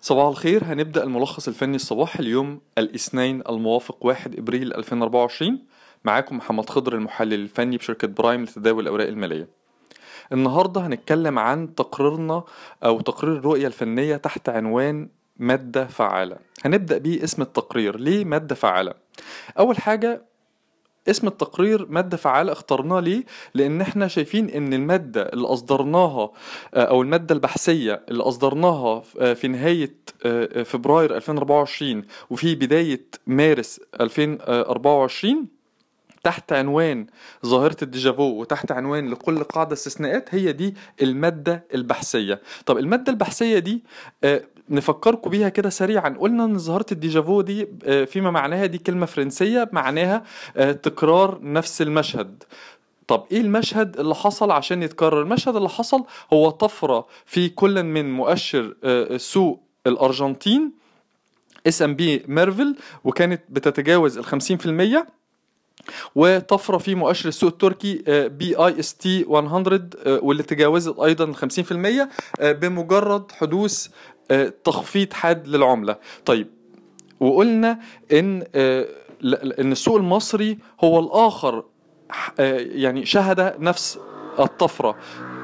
صباح الخير هنبدأ الملخص الفني الصباحي اليوم الاثنين الموافق 1 ابريل 2024 معاكم محمد خضر المحلل الفني بشركة برايم لتداول الأوراق المالية النهاردة هنتكلم عن تقريرنا أو تقرير الرؤية الفنية تحت عنوان مادة فعالة هنبدأ بيه اسم التقرير ليه مادة فعالة أول حاجة اسم التقرير مادة فعالة اخترناه ليه؟ لأن احنا شايفين إن المادة اللي أصدرناها آه، أو المادة البحثية اللي أصدرناها آه، في نهاية آه، فبراير 2024 وفي بداية مارس 2024 تحت عنوان ظاهرة الديجافو وتحت عنوان لكل قاعدة استثناءات هي دي المادة البحثية طب المادة البحثية دي آه، نفكركم بيها كده سريعا قلنا ان ظاهرة الديجافو دي آه، فيما معناها دي كلمة فرنسية معناها آه، تكرار نفس المشهد طب ايه المشهد اللي حصل عشان يتكرر المشهد اللي حصل هو طفرة في كل من مؤشر آه، سوق الارجنتين اس ام بي ميرفل وكانت بتتجاوز ال 50% وطفره في مؤشر السوق التركي بي اي اس تي 100 آه، واللي تجاوزت ايضا ال 50% آه، بمجرد حدوث آه، تخفيض حاد للعمله طيب وقلنا ان آه، ل- ل- ان السوق المصري هو الاخر ح- آه، يعني شهد نفس الطفره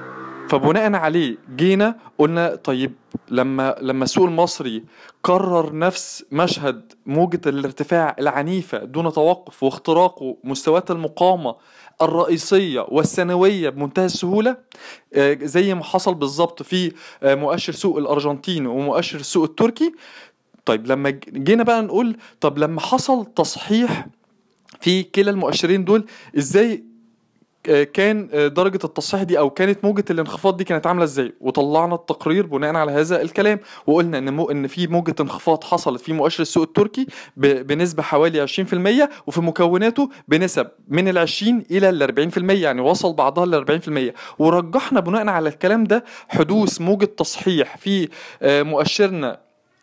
فبناء عليه جينا قلنا طيب لما لما السوق المصري كرر نفس مشهد موجة الارتفاع العنيفة دون توقف واختراقه مستويات المقاومة الرئيسية والسنوية بمنتهى السهولة آه، زي ما حصل بالظبط في آه، مؤشر سوق الأرجنتين ومؤشر السوق التركي طيب لما ج- جينا بقى نقول طب لما حصل تصحيح في كلا المؤشرين دول ازاي آه، كان آه، درجة التصحيح دي أو كانت موجة الانخفاض دي كانت عاملة إزاي وطلعنا التقرير بناء على هذا الكلام وقلنا إن مو إن في موجة انخفاض حصلت في مؤشر السوق التركي ب- بنسبة حوالي 20% وفي مكوناته بنسب من ال 20 إلى ال 40% يعني وصل بعضها ل 40% ورجحنا بناء على الكلام ده حدوث موجة تصحيح في آه، مؤشرنا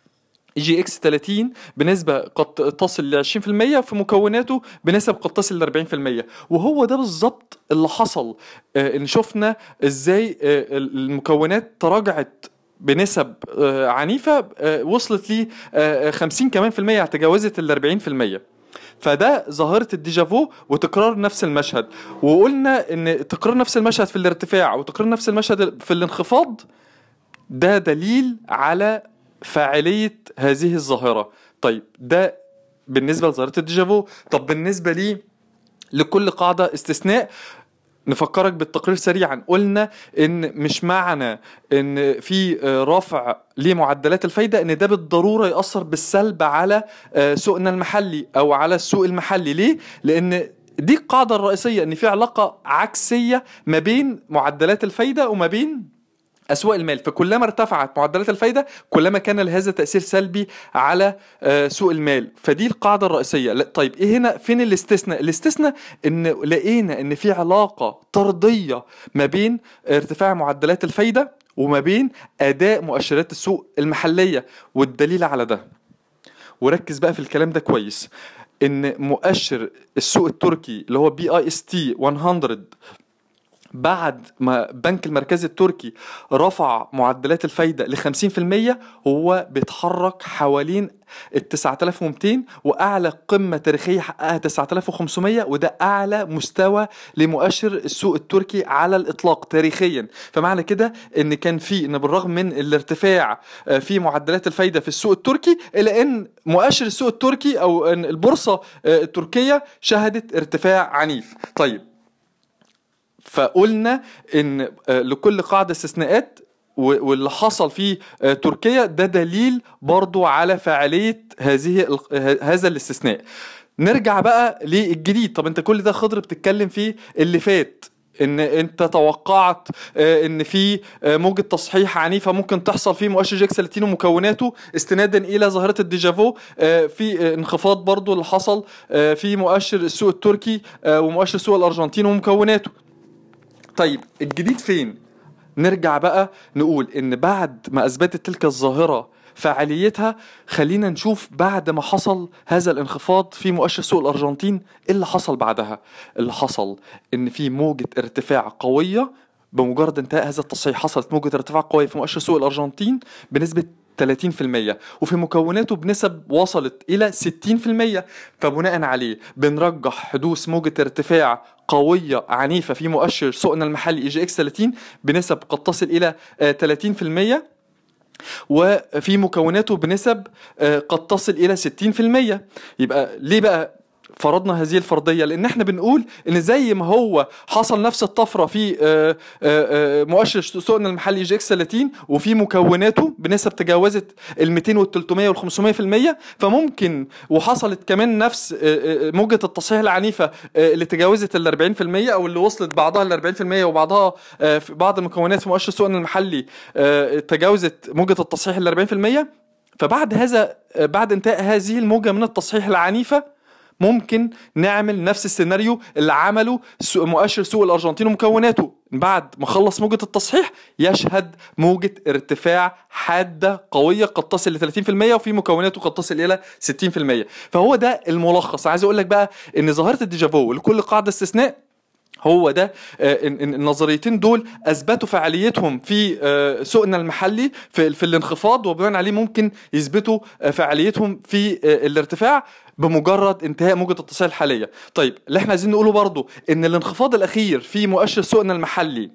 جي اكس 30 بنسبة قد تصل ل 20% في مكوناته بنسب قد تصل ل 40% وهو ده بالظبط اللي حصل آه، ان شفنا ازاي آه، المكونات تراجعت بنسب آه، عنيفة آه، وصلت ل آه، 50 كمان في المية يعني تجاوزت ال 40% فده ظاهرة الديجافو وتكرار نفس المشهد وقلنا ان تكرار نفس المشهد في الارتفاع وتكرار نفس المشهد في الانخفاض ده دليل على فاعلية هذه الظاهرة طيب ده بالنسبة لظاهرة الديجافو طب بالنسبة لي لكل قاعدة استثناء نفكرك بالتقرير سريعا قلنا ان مش معنى ان في آه، رفع لمعدلات الفايده ان ده بالضروره ياثر بالسلب على آه، سوقنا المحلي او على السوق المحلي ليه لان دي القاعده الرئيسيه ان في علاقه عكسيه ما بين معدلات الفايده وما بين اسواق المال فكلما ارتفعت معدلات الفايده كلما كان لهذا تاثير سلبي على آه، سوق المال فدي القاعده الرئيسيه لا، طيب ايه هنا فين الاستثناء الاستثناء ان لقينا ان في علاقه طرديه ما بين ارتفاع معدلات الفايده وما بين اداء مؤشرات السوق المحليه والدليل على ده وركز بقى في الكلام ده كويس ان مؤشر السوق التركي اللي هو بي اي اس تي 100 بعد ما البنك المركزي التركي رفع معدلات الفايدة ل 50% هو بيتحرك حوالين ال 9200 وأعلى قمة تاريخية حققها 9500 وده أعلى مستوى لمؤشر السوق التركي على الإطلاق تاريخيا فمعنى كده إن كان في إن بالرغم من الارتفاع آه، في معدلات الفايدة في السوق التركي إلا إن مؤشر السوق التركي أو إن البورصة آه، التركية شهدت ارتفاع عنيف طيب فقلنا ان آه، لكل قاعده استثناءات و- واللي حصل في آه، تركيا ده دليل برضو على فاعليه هذه ال- ه- هذا الاستثناء نرجع بقى للجديد طب انت كل ده خضر بتتكلم فيه اللي فات ان انت توقعت آه، ان في آه، موجة تصحيح عنيفة ممكن تحصل في مؤشر جيكس 30 ومكوناته استنادا الى ظاهرة الديجافو آه، في آه، انخفاض برضو اللي حصل آه، في مؤشر السوق التركي آه، ومؤشر السوق الارجنتين ومكوناته طيب الجديد فين نرجع بقى نقول ان بعد ما اثبتت تلك الظاهره فعاليتها خلينا نشوف بعد ما حصل هذا الانخفاض في مؤشر سوق الارجنتين ايه اللي حصل بعدها اللي حصل ان في موجه ارتفاع قويه بمجرد انتهاء هذا التصحيح حصلت موجه ارتفاع قويه في مؤشر سوق الارجنتين بنسبه 30% وفي مكوناته بنسب وصلت إلى 60% فبناء عليه بنرجح حدوث موجة ارتفاع قوية عنيفة في مؤشر سوقنا المحلي اي جي اكس 30 بنسب قد تصل إلى آه، 30% وفي مكوناته بنسب آه، قد تصل الى 60% يبقى ليه بقى فرضنا هذه الفرضيه لان احنا بنقول ان زي ما هو حصل نفس الطفره في آه، آه، آه، مؤشر سوقنا المحلي جي اكس 30 وفي مكوناته بنسب تجاوزت ال 200 وال 300 وال 500% فممكن وحصلت كمان نفس آه، آه، موجه التصحيح العنيفه آه، اللي تجاوزت ال 40% او اللي وصلت بعضها ل 40% وبعضها آه، في بعض المكونات في مؤشر سوقنا المحلي آه، تجاوزت موجه التصحيح ال 40% فبعد هذا آه، بعد انتهاء هذه الموجه من التصحيح العنيفه ممكن نعمل نفس السيناريو اللي عمله سوق- مؤشر سوق الارجنتين ومكوناته بعد ما خلص موجة التصحيح يشهد موجة ارتفاع حادة قوية قد تصل ل 30% وفي مكوناته قد تصل إلى 60% فهو ده الملخص عايز أقول لك بقى إن ظاهرة الديجافو لكل قاعدة استثناء هو ده آه، إن- إن النظريتين دول اثبتوا فعاليتهم في آه، سوقنا المحلي في, في الانخفاض وبناء عليه ممكن يثبتوا آه، فعاليتهم في آه، الارتفاع بمجرد انتهاء موجة التصحيح الحالية طيب اللي احنا عايزين نقوله برضو ان الانخفاض الاخير في مؤشر سوقنا المحلي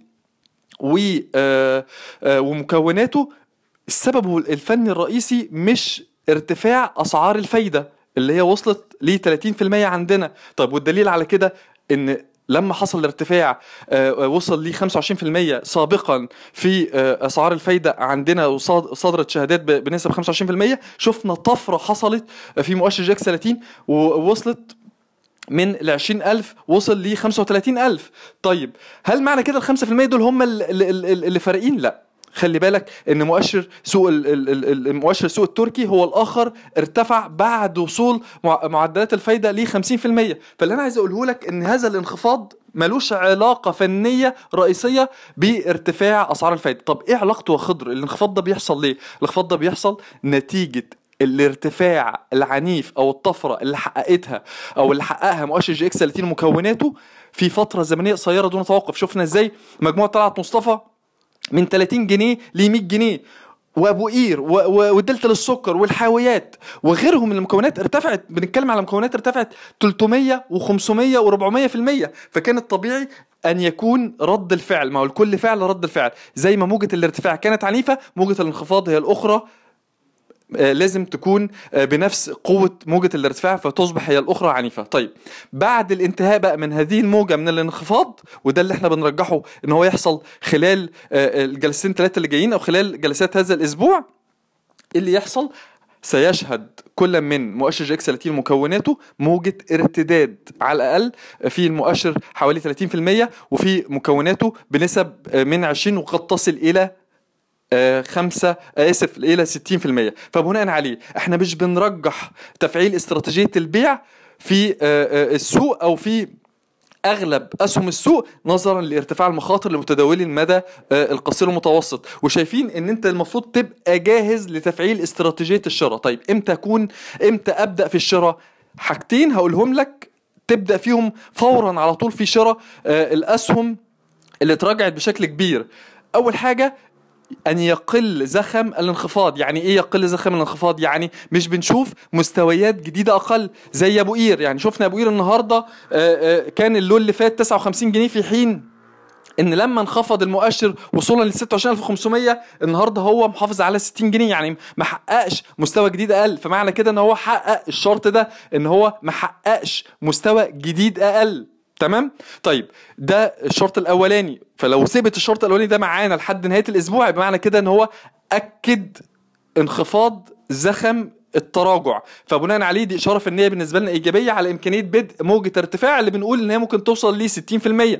و آه، آه، ومكوناته السبب الفني الرئيسي مش ارتفاع اسعار الفايده اللي هي وصلت ل 30% عندنا طيب والدليل على كده ان لما حصل الارتفاع آه، وصل ل 25% سابقا في آه، اسعار الفايده عندنا وصدرت شهادات ب- بنسب 25% شفنا طفره حصلت في مؤشر جاكس 30 ووصلت من ال 20000 وصل ل 35000 طيب هل معنى كده ال 5% دول هم ال- ال- ال- اللي فارقين لا خلي بالك ان مؤشر سوق ال- ال- ال- ال- مؤشر السوق التركي هو الاخر ارتفع بعد وصول مع- معدلات الفايده ل 50% فاللي انا عايز اقوله لك ان هذا الانخفاض ملوش علاقه فنيه رئيسيه بارتفاع اسعار الفايده طب ايه علاقته يا خضر الانخفاض ده بيحصل ليه الانخفاض ده بيحصل نتيجه الارتفاع العنيف او الطفره اللي حققتها او اللي حققها مؤشر جي اكس 30 ومكوناته في فتره زمنيه قصيره دون توقف شفنا ازاي مجموعه طلعت مصطفى من 30 جنيه ل 100 جنيه وابو قير و- و- والدلتا للسكر والحاويات وغيرهم من المكونات ارتفعت بنتكلم على مكونات ارتفعت 300 و500 و400% فكان الطبيعي ان يكون رد الفعل ما هو لكل فعل رد الفعل زي ما موجه الارتفاع كانت عنيفه موجه الانخفاض هي الاخرى آه، لازم تكون آه، بنفس قوة موجة الارتفاع فتصبح هي الأخرى عنيفة طيب بعد الانتهاء بقى من هذه الموجة من الانخفاض وده اللي احنا بنرجحه ان هو يحصل خلال آه، الجلستين ثلاثة اللي جايين او خلال جلسات هذا الاسبوع إيه اللي يحصل سيشهد كل من مؤشر جي اكس 30 ومكوناته موجة ارتداد على الأقل في المؤشر حوالي 30% وفي مكوناته بنسب آه، من 20 وقد تصل إلى آه، خمسة آه، اسف الى 60% فبناء عليه احنا مش بنرجح تفعيل استراتيجيه البيع في آه، آه، السوق او في اغلب اسهم السوق نظرا لارتفاع المخاطر لمتداولي المدى آه، القصير والمتوسط وشايفين ان انت المفروض تبقى جاهز لتفعيل استراتيجيه الشراء طيب امتى اكون امتى ابدا في الشراء حاجتين هقولهم لك تبدا فيهم فورا على طول في شراء آه، الاسهم اللي اتراجعت بشكل كبير اول حاجه ان يقل زخم الانخفاض يعني ايه يقل زخم الانخفاض يعني مش بنشوف مستويات جديده اقل زي ابو قير يعني شفنا ابو قير النهارده آه، آه، كان اللون اللي فات 59 جنيه في حين ان لما انخفض المؤشر وصولا ل 26500 النهارده هو محافظ على 60 جنيه يعني ما حققش مستوى جديد اقل فمعنى كده ان هو حقق الشرط ده ان هو ما حققش مستوى جديد اقل تمام طيب ده الشرط الاولاني فلو سيبت الشرط الاولاني ده معانا لحد نهايه الاسبوع يبقى معنى كده ان هو اكد انخفاض زخم التراجع فبناء عليه دي اشاره فنيه بالنسبه لنا ايجابيه على امكانيه بدء موجه ارتفاع اللي بنقول ان هي ممكن توصل ل 60%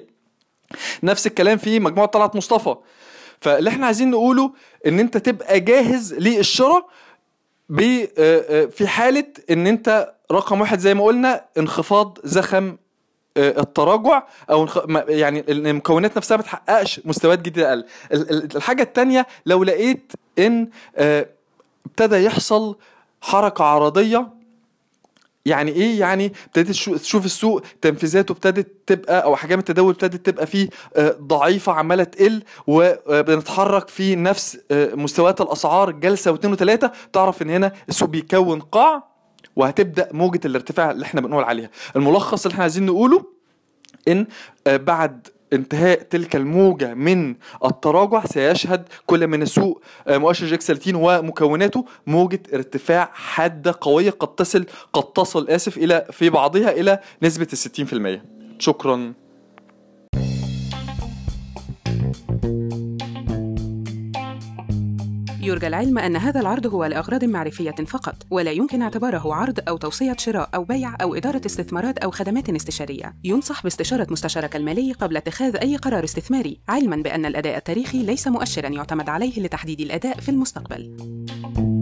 نفس الكلام في مجموعه طلعت مصطفى فاللي احنا عايزين نقوله ان انت تبقى جاهز للشراء ب آه، آه، في حاله ان انت رقم واحد زي ما قلنا انخفاض زخم آه، التراجع او انخ- ما- يعني المكونات نفسها ما بتحققش مستويات جديده اقل ال- ال- الحاجه الثانيه لو لقيت ان آه، ابتدى يحصل حركه عرضيه يعني ايه يعني ابتديت تشو- تشوف السوق تنفيذاته ابتدت تبقى او احجام التداول ابتدت تبقى فيه آه، ضعيفه عماله تقل وبنتحرك في نفس آه، مستويات الاسعار جلسه واثنين وثلاثه تعرف ان هنا السوق بيكون قاع وهتبدا موجه الارتفاع اللي احنا بنقول عليها الملخص اللي احنا عايزين نقوله ان آه، بعد انتهاء تلك الموجة من التراجع سيشهد كل من السوق آه، مؤشر جيك 30 ومكوناته موجة ارتفاع حادة قوية قد تصل قد تصل آسف إلى في بعضها إلى نسبة الستين في المية شكرا يرجى العلم أن هذا العرض هو لأغراض معرفية فقط، ولا يمكن اعتباره عرض أو توصية شراء أو بيع أو إدارة استثمارات أو خدمات استشارية. ينصح باستشارة مستشارك المالي قبل اتخاذ أي قرار استثماري، علماً بأن الأداء التاريخي ليس مؤشراً يعتمد عليه لتحديد الأداء في المستقبل.